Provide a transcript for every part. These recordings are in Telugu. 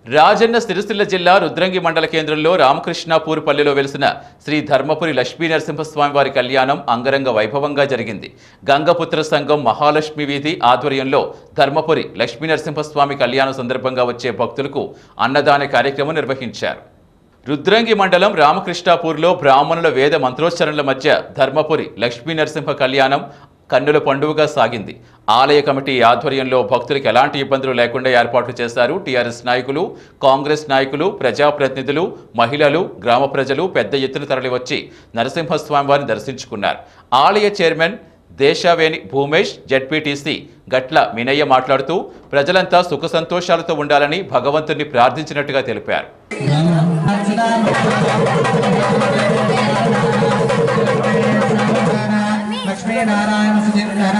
రాజన్న సిరిసిల్ల జిల్లా రుద్రంగి మండల కేంద్రంలో రామకృష్ణాపూర్ పల్లెలో వెలిసిన శ్రీ ధర్మపురి లక్ష్మీ నరసింహస్వామి వారి కళ్యాణం అంగరంగ వైభవంగా జరిగింది గంగపుత్ర సంఘం మహాలక్ష్మి వీధి ఆధ్వర్యంలో ధర్మపురి లక్ష్మీ నరసింహస్వామి కళ్యాణం సందర్భంగా వచ్చే భక్తులకు అన్నదాన కార్యక్రమం నిర్వహించారు రుద్రంగి మండలం రామకృష్ణాపూర్లో బ్రాహ్మణుల వేద మంత్రోచ్చరణల మధ్య ధర్మపురి లక్ష్మీ నరసింహ కళ్యాణం కన్నుల పండుగగా సాగింది ఆలయ కమిటీ ఆధ్వర్యంలో భక్తులకు ఎలాంటి ఇబ్బందులు లేకుండా ఏర్పాట్లు చేశారు టీఆర్ఎస్ నాయకులు కాంగ్రెస్ నాయకులు ప్రజాప్రతినిధులు మహిళలు గ్రామ ప్రజలు పెద్ద ఎత్తున తరలివచ్చి నరసింహస్వామి వారిని దర్శించుకున్నారు ఆలయ చైర్మన్ దేశావేణి భూమేష్ జడ్పీటీసీ గట్ల మినయ్య మాట్లాడుతూ ప్రజలంతా సుఖ సంతోషాలతో ఉండాలని భగవంతుని ప్రార్థించినట్టుగా తెలిపారు లక్ష్మీనారాయణ సుచంద్ర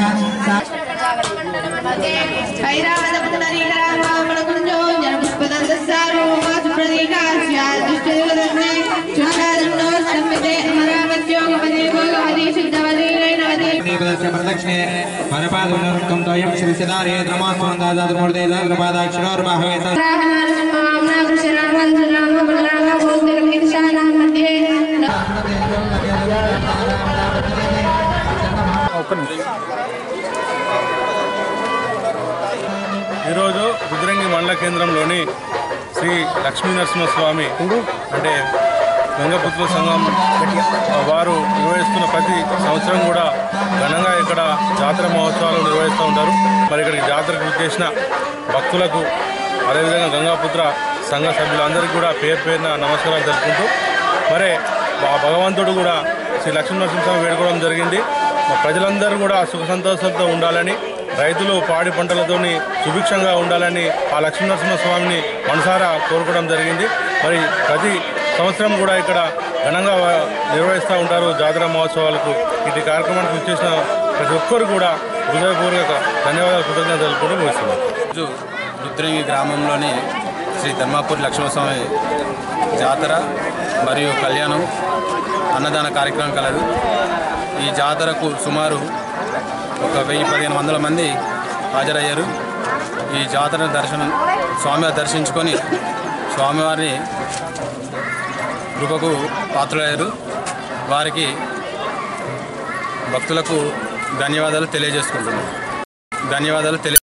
ఐరావత పునరీకరామామణ గుంజో జనపుష్పదంతస్సారో మాసు ప్రదీకాస్యాదిష్టయోదన్నే జ్వాలాదండో సమ్మితే అమరావత్యోగపదే భోగవతి శుద్ధవదీరైనవతి వరదక్షిణే వరపాదం తోయం శ్రీ సిదారే ద్రమాస్వందాదాదుమూర్తే దాద్రపాదాక్షరోర్బాహవేత రాహనామనా కృష్ణామంజనామ బలరామ భూతిరం ఇర్షానాం మధ్యే ఈరోజు రుద్రంగి మండల కేంద్రంలోని శ్రీ లక్ష్మీ నరసింహస్వామి అంటే గంగపుత్ర సంఘం వారు నిర్వహిస్తున్న ప్రతి సంవత్సరం కూడా ఘనంగా ఇక్కడ జాతర మహోత్సవాలు నిర్వహిస్తూ ఉంటారు మరి ఇక్కడికి జాతరకు చేసిన భక్తులకు అదేవిధంగా గంగాపుత్ర సంఘ సభ్యులందరికీ కూడా పేరు పేరున నమస్కారాలు తెలుపుకుంటూ మరి ఆ భగవంతుడు కూడా శ్రీ లక్ష్మీ నరసింహస్వామి వేడుకోవడం జరిగింది మా ప్రజలందరూ కూడా సుఖ సంతోషాలతో ఉండాలని రైతులు పాడి పంటలతోని సుభిక్షంగా ఉండాలని ఆ లక్ష్మీ నరసింహస్వామిని మనసారా కోరుకోవడం జరిగింది మరి ప్రతి సంవత్సరం కూడా ఇక్కడ ఘనంగా నిర్వహిస్తూ ఉంటారు జాతర మహోత్సవాలకు ఇటు కార్యక్రమానికి వచ్చేసిన ప్రతి ఒక్కరు కూడా హృదయపూర్వక ధన్యవాదాలు కృతజ్ఞతలు తెలుపుకుంటూ ముగిస్తున్నాం రోజు రుద్రంగి గ్రామంలోని శ్రీ ధర్మాపూర్ లక్ష్మణస్వామి జాతర మరియు కళ్యాణం అన్నదాన కార్యక్రమం కలదు ఈ జాతరకు సుమారు ఒక వెయ్యి పదిహేను వందల మంది హాజరయ్యారు ఈ జాతర దర్శనం స్వామివారి దర్శించుకొని స్వామివారిని కృపకు పాత్రలయ్యారు వారికి భక్తులకు ధన్యవాదాలు తెలియజేసుకుంటున్నాను ధన్యవాదాలు తెలియ